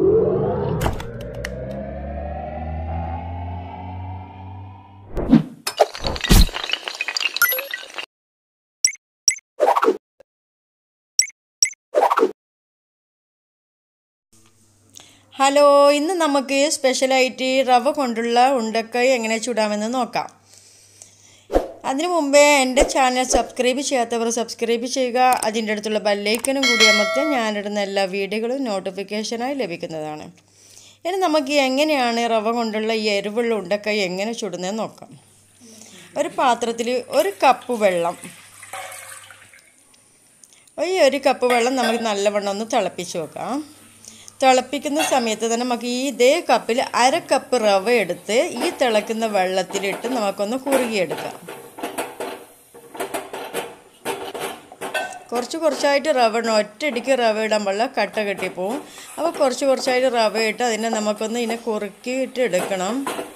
hello ഇന്ന് നമുക്ക് സ്പെഷ്യലായിട്ട് റവ കൊണ്ടുള്ള ഉണ്ടക്കായി എങ്ങനെ ചുടാമെന്ന് നോക്കാം അതിനു മുമ്പേ എൻ്റെ ചാനൽ സബ്സ്ക്രൈബ് ചെയ്യാത്തവർ സബ്സ്ക്രൈബ് ചെയ്യുക അതിൻ്റെ അടുത്തുള്ള ബെല്ലൈക്കനും കൂടി അമർത്തി ഞാനിടുന്ന എല്ലാ വീഡിയോകളും നോട്ടിഫിക്കേഷനായി ലഭിക്കുന്നതാണ് ഇനി നമുക്ക് എങ്ങനെയാണ് റവ കൊണ്ടുള്ള ഈ എരിവുള്ള ഉണ്ടക്കായി എങ്ങനെ ചുടുന്നതെന്ന് നോക്കാം ഒരു പാത്രത്തിൽ ഒരു കപ്പ് വെള്ളം ഈ ഒരു കപ്പ് വെള്ളം നമുക്ക് നല്ലവണ്ണം ഒന്ന് തിളപ്പിച്ച് വെക്കാം തിളപ്പിക്കുന്ന സമയത്ത് തന്നെ നമുക്ക് ഈ ഇതേ കപ്പിൽ അര കപ്പ് റവ എടുത്ത് ഈ തിളക്കുന്ന വെള്ളത്തിലിട്ട് നമുക്കൊന്ന് കുറുകിയെടുക്കാം കുറച്ച് കുറച്ചായിട്ട് റവ ഇടണം ഒറ്റയടിക്ക് റവ ഇടാൻ പാടില്ല കട്ട കെട്ടിപ്പോവും അപ്പോൾ കുറച്ച് കുറച്ചായിട്ട് റവ ഇട്ട് അതിനെ നമുക്കൊന്ന് ഇതിനെ കുറുക്കിയിട്ട് എടുക്കണം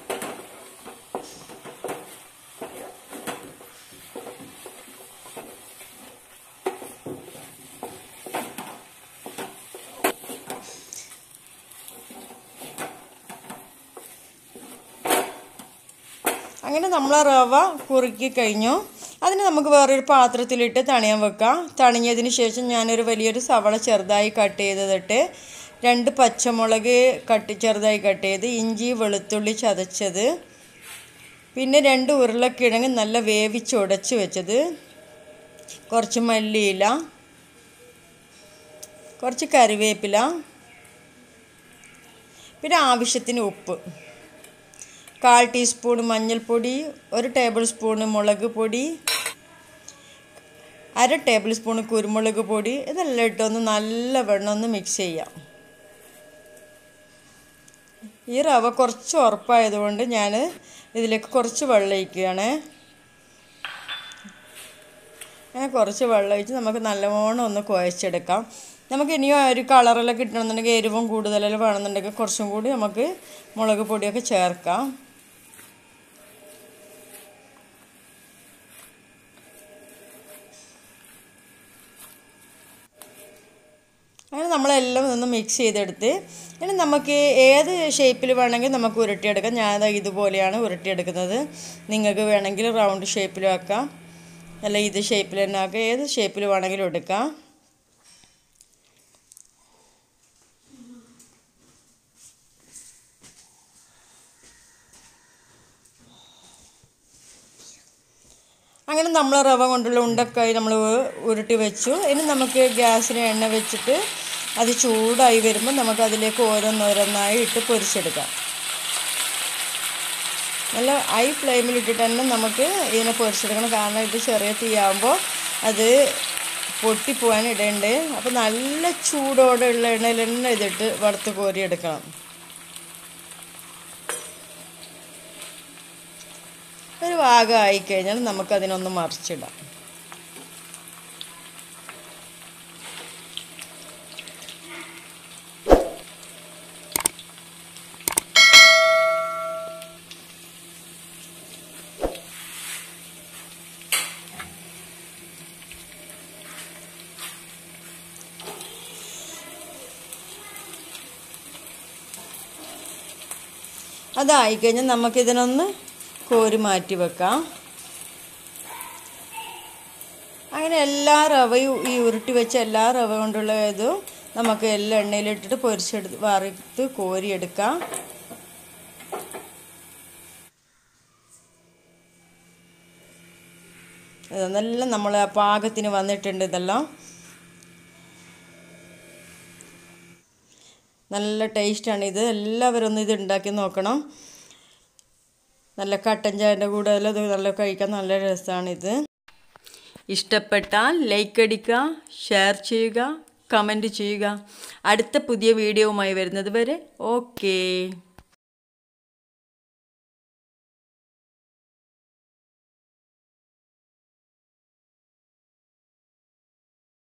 അങ്ങനെ നമ്മൾ റവ കുറുക്കി കഴിഞ്ഞു അതിന് നമുക്ക് വേറൊരു പാത്രത്തിലിട്ട് തണിയാൻ വെക്കാം തണിഞ്ഞതിന് ശേഷം ഞാനൊരു വലിയൊരു സവള ചെറുതായി കട്ട് ചെയ്തതിട്ട് രണ്ട് പച്ചമുളക് കട്ട് ചെറുതായി കട്ട് ചെയ്ത് ഇഞ്ചി വെളുത്തുള്ളി ചതച്ചത് പിന്നെ രണ്ട് ഉരുളക്കിഴങ്ങ് നല്ല വേവിച്ചുടച്ച് വെച്ചത് കുറച്ച് മല്ലിയില കുറച്ച് കറിവേപ്പില പിന്നെ ആവശ്യത്തിന് ഉപ്പ് കാൽ ടീസ്പൂൺ മഞ്ഞൾപ്പൊടി ഒരു ടേബിൾ സ്പൂൺ മുളക് പൊടി അര ടേബിൾ സ്പൂൺ കുരുമുളക് പൊടി ഇതെല്ലാം ഇട്ടൊന്ന് നല്ല വെണ്ണം ഒന്ന് മിക്സ് ചെയ്യാം ഈ റവ കുറച്ച് ഉറപ്പായതുകൊണ്ട് ഞാൻ ഇതിലേക്ക് കുറച്ച് വെള്ളം ഒഴിക്കുകയാണ് അങ്ങനെ കുറച്ച് വെള്ളം ഒഴിച്ച് നമുക്ക് നല്ലവണ്ണം ഒന്ന് കുഴച്ചെടുക്കാം നമുക്ക് ഇനിയും ഒരു കളറെല്ലാം കിട്ടണമെന്നുണ്ടെങ്കിൽ എരിവും കൂടുതലെല്ലാം വേണമെന്നുണ്ടെങ്കിൽ കുറച്ചും കൂടി നമുക്ക് മുളക് പൊടിയൊക്കെ ചേർക്കാം അങ്ങനെ നമ്മളെല്ലാം ഒന്ന് മിക്സ് ചെയ്തെടുത്ത് ഇനി നമുക്ക് ഏത് ഷേപ്പിൽ വേണമെങ്കിൽ നമുക്ക് ഉരുട്ടിയെടുക്കാം ഞാൻ ഇതുപോലെയാണ് ഉരുട്ടിയെടുക്കുന്നത് നിങ്ങൾക്ക് വേണമെങ്കിൽ റൗണ്ട് ഷേപ്പിലും ആക്കാം അല്ല ഇത് ഷേപ്പിൽ തന്നെ ആക്കാം ഏത് ഷേപ്പിൽ വേണമെങ്കിലും എടുക്കാം അങ്ങനെ നമ്മൾ റവ കൊണ്ടുള്ള ഉണ്ടക്കായി നമ്മൾ ഉരുട്ടി വെച്ചു ഇനി നമുക്ക് ഗ്യാസിന് എണ്ണ വെച്ചിട്ട് അത് ചൂടായി വരുമ്പോൾ നമുക്ക് അതിലേക്ക് ഓരോന്നോരോന്നായി ഇട്ട് പൊരിച്ചെടുക്കാം നല്ല ഹൈ ഫ്ലെയിമിൽ ഇട്ടിട്ട് തന്നെ നമുക്ക് ഇതിനെ പൊരിച്ചെടുക്കണം കാരണം ഇത് ചെറിയ തീയാകുമ്പോൾ അത് പൊട്ടിപ്പോകാൻ ഇടയുണ്ട് അപ്പോൾ നല്ല ചൂടോടെ ഉള്ള എണ്ണയിൽ തന്നെ ഇതിട്ട് വറുത്ത് കോരിയെടുക്കണം ഒരു ഭാഗം ആയിക്കഴിഞ്ഞാൽ നമുക്കതിനൊന്ന് മറിച്ചിടാം അതായിക്കഴിഞ്ഞാൽ നമുക്കിതിനൊന്ന് കോരി മാറ്റി വെക്കാം അങ്ങനെ എല്ലാ റവയും ഈ ഉരുട്ടി വെച്ച എല്ലാ റവ കൊണ്ടുള്ള ഇതും നമുക്ക് എല്ലാ എണ്ണയിലിട്ടിട്ട് പൊരിച്ചെടുത്ത് വറുത്ത് കോരിയെടുക്കാം ഇതെല്ലാം നമ്മൾ പാകത്തിന് വന്നിട്ടുണ്ട് ഇതെല്ലാം നല്ല ടേസ്റ്റാണ് ഇത് എല്ലാവരും ഒന്ന് ഇത് ഉണ്ടാക്കി നോക്കണം നല്ല കട്ടൻ ചായൻ്റെ കൂടെ എല്ലാം ഇത് നല്ല കഴിക്കാൻ നല്ല രസമാണിത് ഇഷ്ടപ്പെട്ടാൽ ലൈക്ക് അടിക്കുക ഷെയർ ചെയ്യുക കമൻറ്റ് ചെയ്യുക അടുത്ത പുതിയ വീഡിയോവുമായി വരുന്നത് വരെ ഓക്കേ